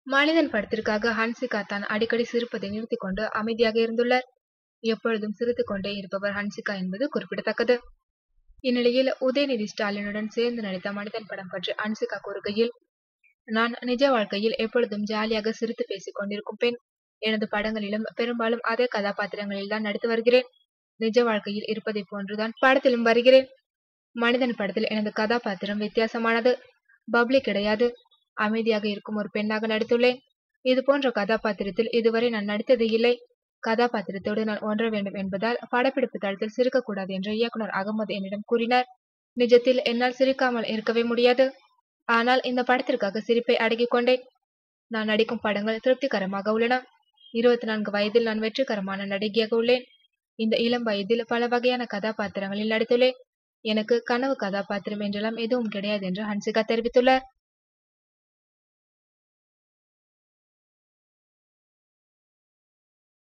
மனிதன் படத்திற்காக ஹன்சிகா தான் அடிக்கடி சிரிப்பதை நிறுத்திக் கொண்டு அமைதியாக இருந்துள்ளார் எப்பொழுதும் சிரித்துக் கொண்டே இருப்பவர் ஹன்சிகா என்பது குறிப்பிடத்தக்கது இந்நிலையில் உதயநிதி ஸ்டாலினுடன் சேர்ந்து நடித்த மனிதன் படம் பற்றி ஹன்சிகா கூறுகையில் நான் நிஜ வாழ்க்கையில் எப்பொழுதும் ஜாலியாக சிரித்து பேசிக் கொண்டிருக்கும் பெண் எனது படங்களிலும் பெரும்பாலும் அதே கதாபாத்திரங்களில் தான் நடித்து வருகிறேன் நிஜ வாழ்க்கையில் இருப்பதை போன்றுதான் படத்திலும் வருகிறேன் மனிதன் படத்தில் எனது கதாபாத்திரம் வித்தியாசமானது பப்ளி கிடையாது அமைதியாக இருக்கும் ஒரு பெண்ணாக நடித்துள்ளேன் இது போன்ற கதாபாத்திரத்தில் இதுவரை நான் நடித்தது இல்லை கதாபாத்திரத்தோடு நான் ஒன்ற வேண்டும் என்பதால் படப்பிடிப்பு தளத்தில் சிரிக்கக்கூடாது என்று இயக்குனர் அகமது என்னிடம் கூறினார் நிஜத்தில் என்னால் சிரிக்காமல் இருக்கவே முடியாது ஆனால் இந்த படத்திற்காக சிரிப்பை அடக்கிக் கொண்டேன் நான் நடிக்கும் படங்கள் திருப்திகரமாக உள்ளன இருபத்தி நான்கு வயதில் நான் வெற்றிகரமான நடிகையாக உள்ளேன் இந்த இளம் வயதில் பல வகையான கதாபாத்திரங்களில் நடித்துள்ளேன் எனக்கு கனவு கதாபாத்திரம் என்றெல்லாம் எதுவும் கிடையாது என்று ஹன்சிகா தெரிவித்துள்ளார்